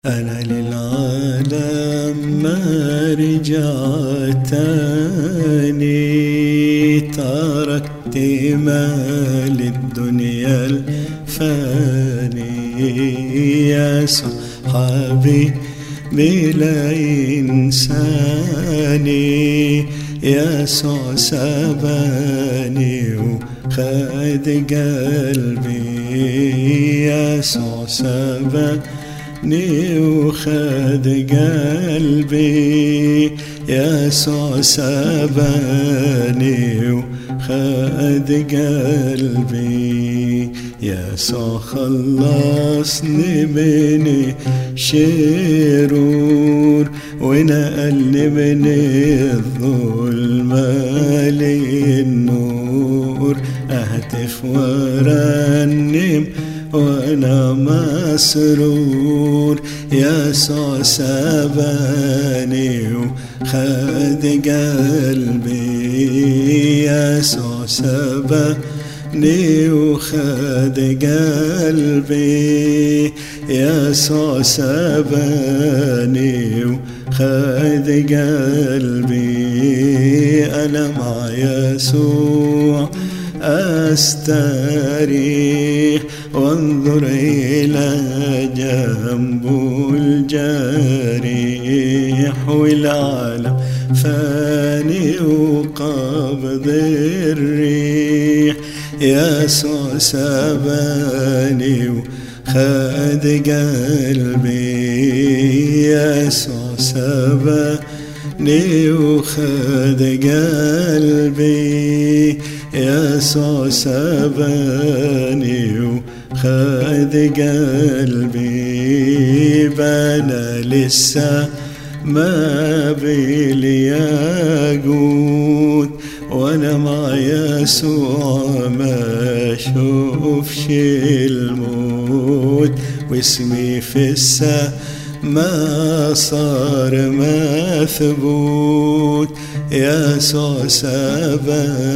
أنا للعالم ما رجعت تاني تركت مال الدنيا الفاني يا صحابي بلا إنساني يسوع سباني وخد قلبي يسوع سباني ني وخد قلبي يسوع سباني وخد قلبي يسوع خلصني من شرور ونقلني من الظلمة للنور أهتف ورنم وانا مسرور يسوع سباني وخد قلبي يسوع سباني وخد قلبي يسوع سباني وخد قلبي أنا مع يسوع أستريح وانظر إلى جنبه الجريح والعالم فاني وقبض الريح يسوع سباني وخد قلبي يسوع سباني وخد قلبي يسوع سباني وخد قلبي بنا لسه ما بالياقوت وانا مع يسوع ما اشوفش الموت واسمي في السماء ما صار مثبوت يسوع سباني